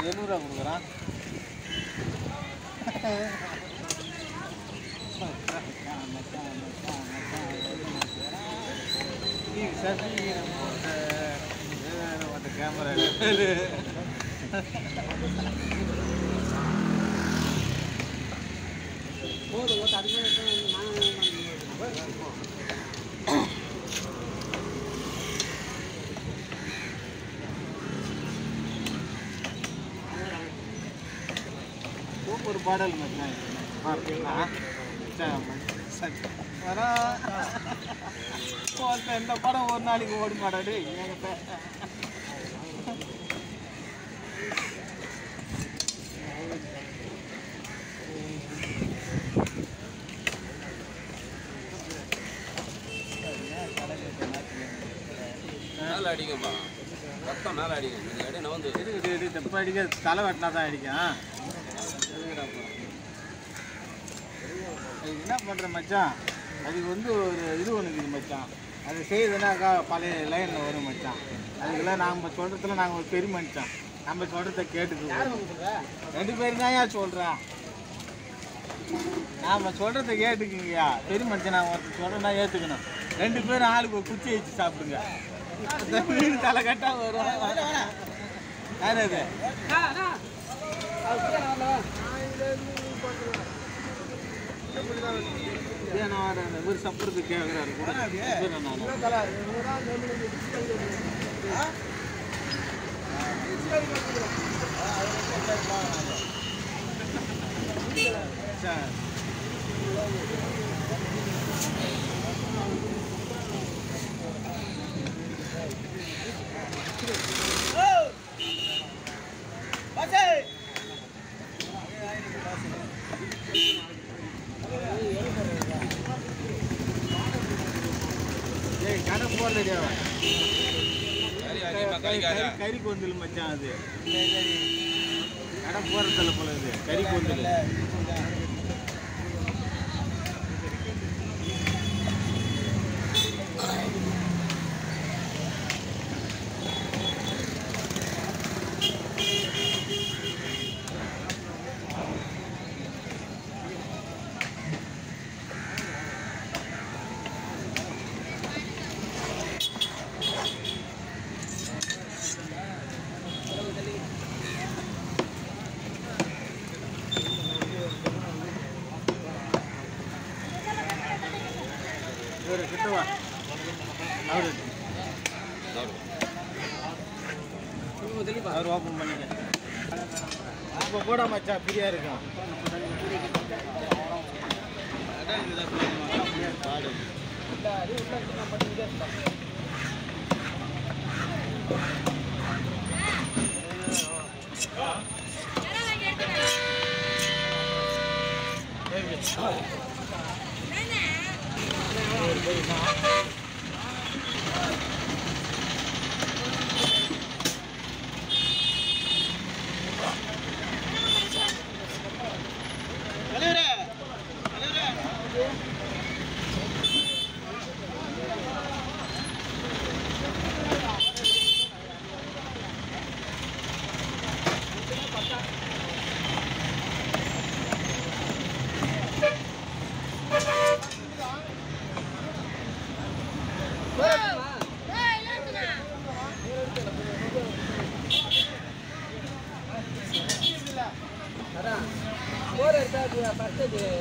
எழுநூறுவா கொடுக்குறான் கேமரா ஒரு பாடல் மச்சான் பார்த்தீங்களா மச்சான், சரி. வரா. ஒருத்தன் இந்த படம் ஒரு நாளைக்கு ஓடி மாடாடு என்கிட்ட மேலே அடிக்கும்பா ரத்தம் மேலே அடிக்கும் நீங்கள் அடி நவந்து இரு, இரு, இரு, தப்பா அடிக்க தலை வெட்டினா தான் அடிக்கும் அது என்ன பண்ணுற மச்சான் அதுக்கு வந்து ஒரு இது ஒன்று இருக்குது மச்சான் அது செய்யுதுனாக்கா பழைய லைனில் வரும் மச்சான் அதுக்கெல்லாம் நாம் சொல்கிறதுல நாங்கள் ஒரு பெரிய மனுஷன் நம்ம சொல்கிறத கேட்டுக்குவோம் ரெண்டு பேரும் தான் ஏன் சொல்கிறேன் நாம் சொல்கிறத கேட்டுக்குங்கய்யா பெரிய மனுஷன் நான் ஒருத்தர் சொல்கிறேன்னா ஏற்றுக்கணும் ரெண்டு பேரும் ஆளுக்கு ஒரு குச்சி வச்சு சாப்பிடுங்க இந்த மீன் தலை கட்டா வரும் யார் அது ஏன் நான் வரேன் இந்த மாதிரி சப்புறதுக்கு கேட்குறாரு கூட சொல்றேன் நானு. சரி. ஏய் கடை போடலடி அவன் சரி அதிகமாக கழிக்காத கறி- கறி கொந்தல் மச்சான் அது கடை போடுறதில்ல போல இது கறி கொந்தல் இவரு கிட்ட வா அவரு அவர் ஓப்பன் பண்ணிக்க இப்போ போட மச்சான் ஃப்ரீயா இருக்கும் போர் எடுத்தா பர்சேஜ்